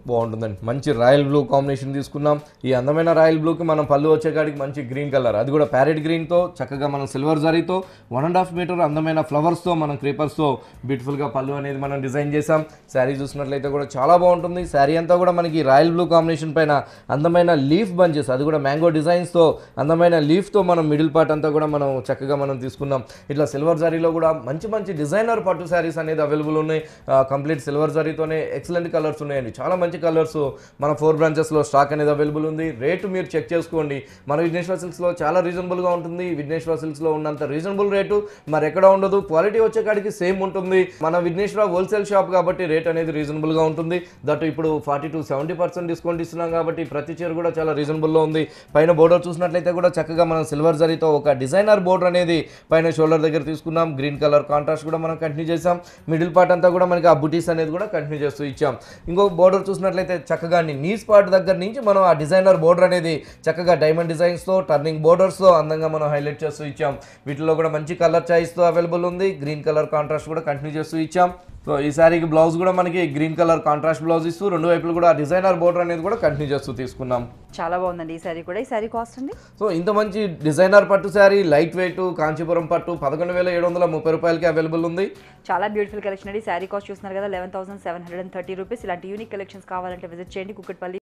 బాగుంటుందండి మంచి royal blue combination తీసుకున్నాం ఈ అందమైన రాయల్ బ్లూకి మనం పళ్ళు వచ్చేకాడికి మంచి గ్రీన్ కలర్ అది కూడా ప్యారెట్ గ్రీన్తో చక్కగా మనం సిల్వర్ జరీతో వన్ అండ్ హాఫ్ మీటర్ అందమైన ఫ్లవర్స్తో మనం క్రీపర్స్తో బ్యూటిఫుల్గా పళ్ళు అనేది మనం డిజైన్ చేసాం శారీ చూసినట్లయితే కూడా చాలా బాగుంటుంది శారీ అంతా కూడా మనకి రాయల్ బ్లూ కాంబినేషన్ పైన అందమైన లీఫ్ బంచెస్ అది కూడా మ్యాంగో డిజైన్స్తో అందమైన లీఫ్తో మనం మిడిల్ పార్ట్ అంతా కూడా మనం చక్కగా మనం తీసుకున్నాం ఇట్లా సిల్వర్ జరీలో కూడా మంచి మంచి డిజైనర్ పట్టు శారీస్ అనేది అవైలబుల్ ఉన్నాయి కంప్లీట్ సిల్వర్ జరీతోనే ఎక్సలెంట్ కలర్స్ ఉన్నాయండి చాలా మంచి కలర్స్ మన ఫోర్ బ్రాంచెస్లో స్టాక్ అనేది అవైలబుల్ ఉంది రేటు మీరు చెక్ చేసుకోండి మన విఘ్నేశ్వర సిల్క్స్లో చాలా రీజనబుల్గా ఉంటుంది విఘ్నేశ్వర సిల్క్స్లో ఉన్నంత రీజనబుల్ రేటు మరి ఎక్కడ ఉండదు క్వాలిటీ వచ్చే కాడికి సేమ్ ఉంటుంది మన విఘ్నేశ్వర హోల్సేల్ షాప్ కాబట్టి రేట్ అనేది రీజనబుల్గా ఉంటుంది దట్ ఇప్పుడు forty to seventy percent discount ఇస్తున్నాం కాబట్టి ప్రతి చీర కూడా చాలా రీజనబుల్లో ఉంది పైన బోర్డర్ చూసినట్లయితే కూడా చక్కగా మనం సిల్వర్ జరీతో ఒక డిజైనర్ బోర్డర్ అనేది పైన షోల్డర్ దగ్గర తీసుకున్నాం గ్రీన్ కలర్ కాంట్రాస్ట్ కూడా మనం కంటిన్యూ చేసాం మిడిల్ పార్ట్ అంతా కూడా మనకి ఆ బుటీస్ అనేది కూడా కంటిన్యూ చేస్తూ ఇచ్చాం ఇంకో బోర్డర్ చూసినట్లయితే చక్కగా నీస్ పార్ట్ దగ్గర నుంచి మనం ఆ డిజైనర్ బోర్డర్ అనేది చక్కగా డైమండ్ డిజైన్స్తో టర్నింగ్ బోర్డర్స్తో అందంగా మనం హైలైట్ చేస్తూ ఇచ్చాం వీటిలో కూడా మంచి కలర్ చాయిస్తో అవైలబుల్ ఉంది గ్రీన్ కలర్ కాంట్రాస్ట్ కూడా కంటిన్యూ చేస్తూ ఇచ్చాం సో ఈ శారీకి బ్లౌజ్ కూడా మనకి గ్రీన్ కలర్ కాంట్రాస్ట్ బ్లౌజ్ ఇస్తూ రెండు వైపులు కూడా డిజైనర్ బోర్డర్ అనేది కూడా కంటిన్యూ చేస్తూ తీసుకున్నాం చాలా బాగుందండి ఈ శారీ కూడా ఈ శారీ కాస్ట్ అండి సో ఇంత మంచి డిజైనర్ పట్టు శారీ లైట్ వెయిట్ కాంచీపురం పట్టు పదకొండు వేల ఏడు వందల ముప్పై రూపాయలకి అవైలబుల్ ఉంది చాలా బ్యూటిఫుల్ కలెక్షన్ అండి శారీ కాస్ట్ చూస్తున్నారు కదా eleven thousand seven hundred and thirty rupees ఇలాంటి యూనిక్ కలెక్షన్స్ కావాలంటే విజిట్ చేయండి కుక్కట్పల్లి